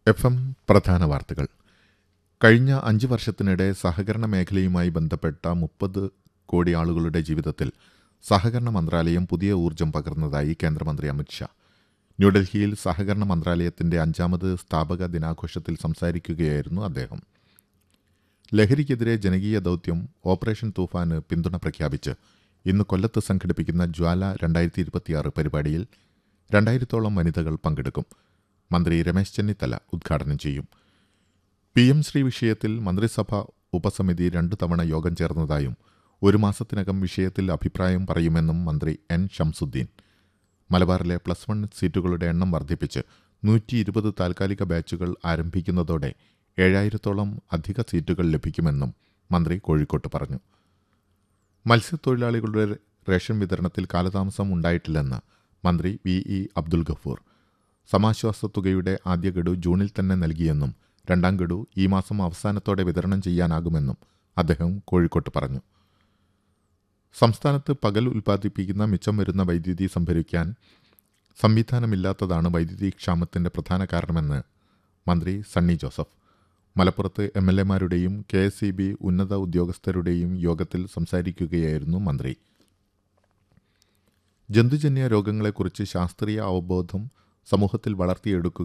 F M പ്രധാന വാർത്തകൾ കഴിഞ്ഞ അഞ്ച് വർഷത്തിനിടെ സഹകരണ മേഖലയുമായി ബന്ധപ്പെട്ട മുപ്പത് കോടി ആളുകളുടെ ജീവിതത്തിൽ സഹകരണ മന്ത്രാലയം പുതിയ ഊർജം പകർന്നതായി കേന്ദ്രമന്ത്രി അമിത്ഷാ ന്യൂഡൽഹിയിൽ സഹകരണ മന്ത്രാലയത്തിന്റെ അഞ്ചാമത് സ്ഥാപക ദിനാഘോഷത്തിൽ സംസാരിക്കുകയായിരുന്നു അദ്ദേഹം ലഹരിക്കെതിരെ ജനകീയ ദൗത്യം ഓപ്പറേഷൻ തൂഫാന് പിന്തുണ പ്രഖ്യാപിച്ച് ഇന്ന് കൊല്ലത്ത് സംഘടിപ്പിക്കുന്ന ജ്വാല രണ്ടായിരത്തി ഇരുപത്തിയാറ് പരിപാടിയിൽ രണ്ടായിരത്തോളം വനിതകൾ പങ്കെടുക്കും മന്ത്രി രമേശ് ചെന്നിത്തല ഉദ്ഘാടനം ചെയ്യും പി എം ശ്രീ വിഷയത്തിൽ മന്ത്രിസഭ ഉപസമിതി രണ്ടു തവണ യോഗം ചേർന്നതായും ഒരു മാസത്തിനകം വിഷയത്തിൽ അഭിപ്രായം പറയുമെന്നും മന്ത്രി എൻ ഷംസുദ്ദീൻ മലബാറിലെ പ്ലസ് വൺ സീറ്റുകളുടെ എണ്ണം വർദ്ധിപ്പിച്ച് നൂറ്റി ഇരുപത് താൽക്കാലിക ബാച്ചുകൾ ആരംഭിക്കുന്നതോടെ ഏഴായിരത്തോളം അധിക സീറ്റുകൾ ലഭിക്കുമെന്നും മന്ത്രി കോഴിക്കോട്ട് പറഞ്ഞു മത്സ്യത്തൊഴിലാളികളുടെ റേഷൻ വിതരണത്തിൽ കാലതാമസം ഉണ്ടായിട്ടില്ലെന്ന് മന്ത്രി വി ഇ അബ്ദുൽ ഗഫൂർ സമാശ്വാസ തുകയുടെ ആദ്യ ഗഡു ജൂണിൽ തന്നെ നൽകിയെന്നും രണ്ടാം ഗഡു ഈ മാസം അവസാനത്തോടെ വിതരണം ചെയ്യാനാകുമെന്നും അദ്ദേഹം കോഴിക്കോട്ട് പറഞ്ഞു സംസ്ഥാനത്ത് പകൽ ഉൽപ്പാദിപ്പിക്കുന്ന മിച്ചം വരുന്ന വൈദ്യുതി സംഭരിക്കാൻ സംവിധാനമില്ലാത്തതാണ് വൈദ്യുതി ക്ഷാമത്തിന്റെ പ്രധാന കാരണമെന്ന് മന്ത്രി സണ്ണി ജോസഫ് മലപ്പുറത്ത് എം എൽ എമാരുടെയും കെ എസ് ഇ ബി ഉന്നത ഉദ്യോഗസ്ഥരുടെയും യോഗത്തിൽ സംസാരിക്കുകയായിരുന്നു മന്ത്രി ജന്തുജന്യ രോഗങ്ങളെക്കുറിച്ച് ശാസ്ത്രീയ അവബോധം സമൂഹത്തിൽ വളർത്തിയെടുക്കുക